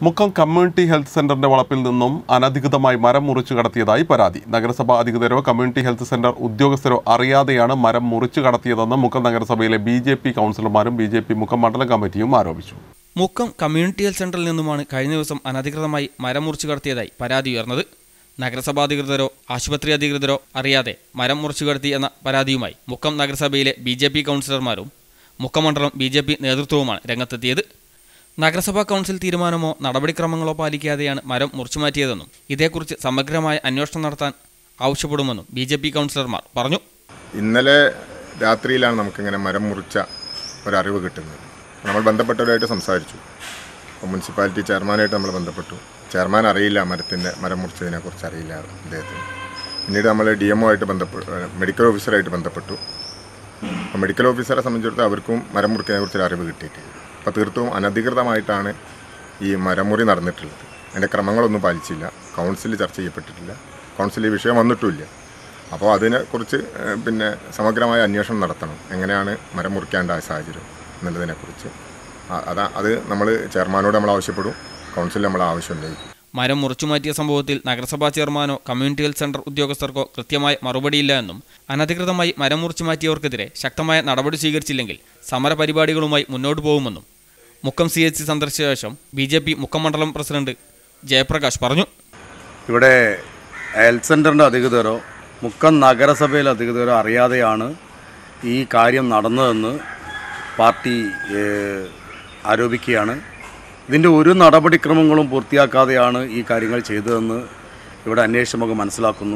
Mukkam community health സെന്ററിന്റെ വളപ്പിൽ നിന്നും അനധികൃതമായി മരം മുറിച്ചു കടത്തിയതായി പരാതി നഗരസഭാ അധികൃതരോ കമ്മ്യൂണിറ്റി ഹെൽത്ത് സെന്റർ ഉദ്യോഗസ്ഥരോ അറിയാതെയാണ് മരം മുറിച്ചു കടത്തിയതെന്ന് മുക്കം നഗരസഭയിലെ ബി ജെ പി കൗൺസിലർമാരും ബി ജെ പി മുക്കം മണ്ഡലം കമ്മിറ്റിയും ആരോപിച്ചു മുക്കം കമ്മ്യൂണിറ്റി ഹെൽത്ത് സെന്ററിൽ നിന്നുമാണ് കഴിഞ്ഞ ദിവസം അനധികൃതമായി മരം മുറിച്ചു കടത്തിയതായി പരാതി ഉയർന്നത് നഗരസഭാ അധികൃതരോ ആശുപത്രി അധികൃതരോ അറിയാതെ മരം മുറിച്ചു കടത്തി എന്ന പരാതിയുമായി മുക്കം നഗരസഭയിലെ ബി ജെ പി കൗൺസിലർമാരും മുക്കം മണ്ഡലം ബി ജെ പി നേതൃത്വവുമാണ് രംഗത്തെത്തിയത് നഗരസഭാ കൗൺസിൽ തീരുമാനമോ നടപടിക്രമങ്ങളോ പാലിക്കാതെയാണ് മരം മുറിച്ചു മാറ്റിയതെന്നും ഇതേക്കുറിച്ച് സമഗ്രമായ അന്വേഷണം നടത്താൻ ആവശ്യപ്പെടുമെന്നും ബി ജെ പി കൗൺസിലർമാർ പറഞ്ഞു ഇന്നലെ രാത്രിയിലാണ് നമുക്കിങ്ങനെ മരം മുറിച്ച ഒരറിവ് കിട്ടുന്നത് നമ്മൾ ബന്ധപ്പെട്ടവരായിട്ട് സംസാരിച്ചു അപ്പോൾ മുനിസിപ്പാലിറ്റി ചെയർമാനായിട്ട് നമ്മൾ ബന്ധപ്പെട്ടു ചെയർമാൻ അറിയില്ല മരത്തിൻ്റെ മരം മുറിച്ചതിനെ കുറിച്ച് അറിയില്ല അദ്ദേഹത്തിന് പിന്നീട് നമ്മൾ ഡി എം ആയിട്ട് ബന്ധപ്പെട്ടു മെഡിക്കൽ ഓഫീസറായിട്ട് ബന്ധപ്പെട്ടു അപ്പോൾ മെഡിക്കൽ ഓഫീസറെ സംബന്ധിച്ചിടത്തോളം അവർക്കും മരം മുറിക്കുന്നതിനെ കുറിച്ചൊരു അറിവ് കിട്ടിയിട്ടില്ല അപ്പോൾ തീർത്തും അനധികൃതമായിട്ടാണ് ഈ മരമുറി നടന്നിട്ടുള്ളത് അതിൻ്റെ ക്രമങ്ങളൊന്നും പാലിച്ചില്ല കൗൺസിൽ ചർച്ച ചെയ്യപ്പെട്ടിട്ടില്ല കൗൺസിൽ ഈ വിഷയം വന്നിട്ടുമില്ല അപ്പോൾ അതിനെക്കുറിച്ച് ഏഹ്, പിന്നെ സമഗ്രമായ അന്വേഷണം നടത്തണം എങ്ങനെയാണ് മരം മുറിക്കേണ്ട സാഹചര്യം എന്നുള്ളതിനെക്കുറിച്ച് ആ- അതാ അത് നമ്മൾ ചെയർമാനോട് നമ്മൾ ആവശ്യപ്പെടും കൗൺസിലിൽ നമ്മൾ ആവശ്യം ഉന്നയിക്കും മരം മുറിച്ചു മാറ്റിയ സംഭവത്തിൽ നഗരസഭാ ചെയർമാനോ കമ്മ്യൂണിറ്റി ഹെൽത്ത് സെന്റർ ഉദ്യോഗസ്ഥർക്കോ കൃത്യമായ മറുപടിയില്ല എന്നും അനധികൃതമായി മരം മുറിച്ചു മാറ്റിയവർക്കെതിരെ ശക്തമായ നടപടി സ്വീകരിച്ചില്ലെങ്കിൽ സമരപരിപാടികളുമായി മുന്നോട്ട് പോകുമെന്നും മുക്കം സി എച്ച് സി സന്ദർശിച്ച ശേഷം ബി ജെ പി മുക്കം മണ്ഡലം പ്രസിഡന്റ് ജയപ്രകാശ് പറഞ്ഞു ഇവിടെ ഹെൽത്ത് സെൻ്ററിൻ്റെ അധികൃതരോ മുക്കം നഗരസഭയിലെ അധികൃതരോ അറിയാതെയാണ് ഈ കാര്യം നടന്നതെന്ന് പാർട്ടി ഏഹ്, ആരോപിക്കുകയാണ് ഇതിൻ്റെ ഒരു നടപടിക്രമങ്ങളും പൂർത്തിയാക്കാതെയാണ് ഈ കാര്യങ്ങൾ ചെയ്തതെന്ന് ഇവിടെ അന്വേഷിച്ച് നമുക്ക് മനസ്സിലാക്കുന്നു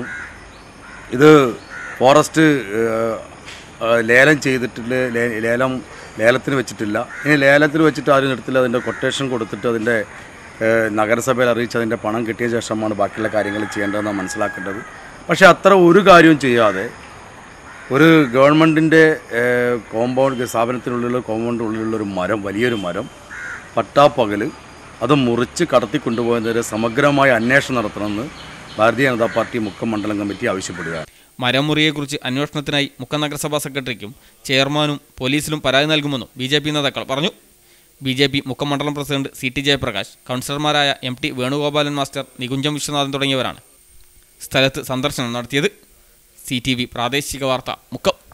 ഇത് ഫോറസ്റ്റ് ഏഹ്, ഏഹ്, ലേലം ചെയ്തിട്ടില്ല ലേ- ലേലം ലേലത്തിന് വെച്ചിട്ടില്ല ഇനി ലേലത്തിന് വെച്ചിട്ട് ആരും എടുത്തില്ല അതിൻ്റെ കൊട്ടേഷൻ കൊടുത്തിട്ട് അതിൻ്റെ ഏഹ്, നഗരസഭയിൽ അറിയിച്ച് അതിൻ്റെ പണം കിട്ടിയ ശേഷമാണ് ബാക്കിയുള്ള കാര്യങ്ങൾ ചെയ്യേണ്ടതെന്നാണ് മനസ്സിലാക്കേണ്ടത് പക്ഷേ അത്ര ഒരു കാര്യവും ചെയ്യാതെ ഒരു ഗവൺമെൻറ്റിൻ്റെ കോമ്പൗണ്ട് സ്ഥാപനത്തിനുള്ളിലുള്ള കോമ്പൗണ്ടിനുള്ളിലുള്ള ഒരു മരം വലിയൊരു മരം പട്ടാപ്പകൽ അത് മുറിച്ച് കടത്തി കൊണ്ടുപോകുന്നതിന് സമഗ്രമായ അന്വേഷണം നടത്തണമെന്ന് ഭാരതീയ ജനതാ പാർട്ടി മുക്കം മണ്ഡലം കമ്മിറ്റി ആവശ്യപ്പെടുകയാണ് മരം മുറിയെക്കുറിച്ച് അന്വേഷണത്തിനായി മുക്കം നഗരസഭാ സെക്രട്ടറിക്കും ചെയർമാനും പോലീസിലും പരാതി നൽകുമെന്നും ബി ജെ പി നേതാക്കൾ പറഞ്ഞു ബി ജെ പി മുക്കം മണ്ഡലം പ്രസിഡന്റ് സി ടി ജയപ്രകാശ് കൗൺസിലർമാരായ M T Venugopalan master Nikunjam Viswanathan തുടങ്ങിയവരാണ് സ്ഥലത്ത് സന്ദർശനം നടത്തിയത് സി ടി വി പ്രാദേശിക വാർത്ത മുക്കം